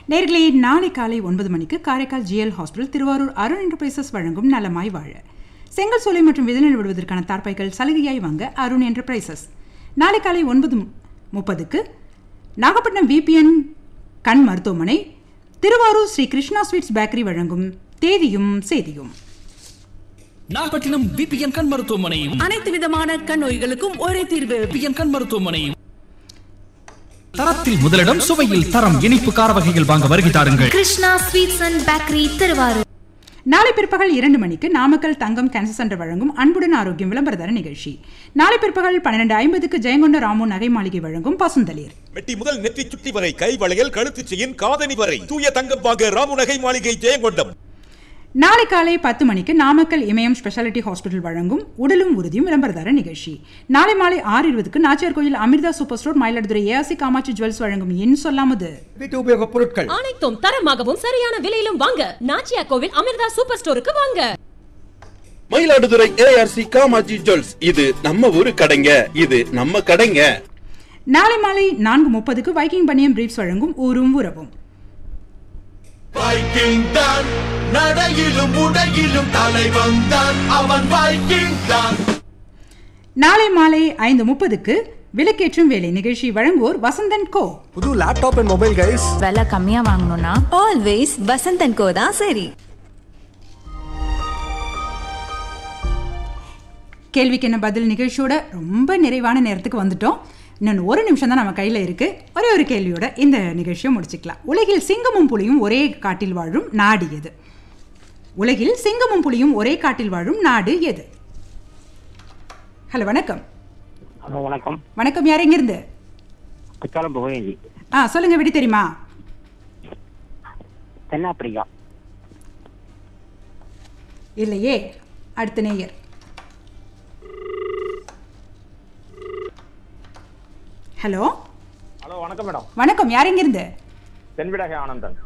நேர்களே நாளை காலை ஒன்பது மணிக்கு Karaikal GL hospital Tiruvarur Arun enterprises வழங்கும் நலமாய் வாழ செங்கல் சோலை மற்றும் விதநெல் விடுவதற்கான தார்ப்பாய்கள் சலுகையாய் வாங்க அருண் என்டர்பிரைசஸ் நாளை காலை ஒன்பது முப்பதுக்கு நாகப்பட்டினம் விபிஎன் கண் மருத்துவமனை திருவாரூர் ஸ்ரீ கிருஷ்ணா ஸ்வீட்ஸ் பேக்கரி வழங்கும் தேதியும் செய்தியும் நாகப்பட்டினம் விபிஎன் கண் மருத்துவமனை அனைத்து விதமான கண் நோய்களுக்கும் ஒரே தீர்வு விபிஎன் கண் மருத்துவமனை தரத்தில் முதலிடம் சுவையில் தரம் இனிப்பு கார வகைகள் வாங்க வருகை தாருங்கள் Krishna sweets and bakery Tiruvarur நாளை பிற்பகல் இரண்டு மணிக்கு நாமக்கல் தங்கம் கேன்சர் சென்டர் வழங்கும் அன்புடன் ஆரோக்கியம் விளம்பரதர நிகழ்ச்சி நாளை பிற்பகல் பன்னிரண்டு ஐம்பதுக்கு ஜெயங்கொண்ட ராமு நகை மாளிகை வழங்கும் பசுந்தளிர் மெட்டி முதல் நெற்றி சுட்டி வரை கை வளையல் கழுத்து செயின் காதணி வரை தூய தங்கம் வாங்க ராமுநகை மாளிகை ஜெயங்கொண்டம் நாளை காலை பத்து மணிக்கு நாமக்கல் இமயம் ஸ்பெஷாலிட்டி ஹாஸ்பிட்டல் வழங்கும் உடலும் உறுதியும் விளம்பரதார நிகழ்ச்சி நாளை மாலை ஆறு இருபதுக்கு நாச்சியார் கோயில் அமிர்தா சூப்பர் ஸ்டோர் மயிலாடுதுறை ஏஆசி காமாட்சி ஜுவல்ஸ் வழங்கும் என் சொல்லாமது வீட்டு உபயோகப் பொருட்கள் அனைத்தும் தரமாகவும் சரியான விலையிலும் வாங்க நாச்சியா கோவில் அமிர்தா சூப்பர் ஸ்டோருக்கு வாங்க மயிலாடுதுறை ஏஆர்சி காமாஜி ஜுவல்ஸ் இது நம்ம ஊரு கடைங்க இது நம்ம கடைங்க நாளை மாலை நான்கு முப்பதுக்கு வைக்கிங் பனியம் பிரீப்ஸ் வழங்கும் ஊரும் உறவும் வைக்கிங் தான் நடையிலும் உடையிலும் தலைவன் தான் அவன் வைக்கிங் தான் நாளை மாலை ஐந்து முப்பதுக்கு விளக்கேற்றும் வேலை நிகழ்ச்சி வழங்குவோர் வசந்தன் கோ புது லேப்டாப் அண்ட் மொபைல் கைஸ் விலை கம்மியா வாங்கணும்னா ஆல்வேஸ் வசந்தன் கோ தான் சரி கேள்விக்கு என்ன பதில் நிகழ்ச்சியோட ரொம்ப நிறைவான நேரத்துக்கு வந்துட்டோம் இன்னொன்று ஒரு நிமிஷம் தான் நம்ம கையில் இருக்கு ஒரே ஒரு கேள்வியோட இந்த நிகழ்ச்சியை முடிச்சுக்கலாம் உலகில் சிங்கமும் புலியும் ஒரே காட்டில் வாழும் நாடு எது உலகில் சிங்கமும் புலியும் ஒரே காட்டில் வாழும் நாடு எது ஹலோ வணக்கம் ஹலோ வணக்கம் வணக்கம் யார் எங்கிருந்து குற்றாலம் புகழேந்தி ஆ சொல்லுங்க விடி தெரியுமா தென்னாப்பிரிக்கா இல்லையே அடுத்த நேயர் ஹலோ ஹலோ வணக்கம் மேடம் வணக்கம் யார் எங்கிருந்து தென்விடகை ஆனந்தன்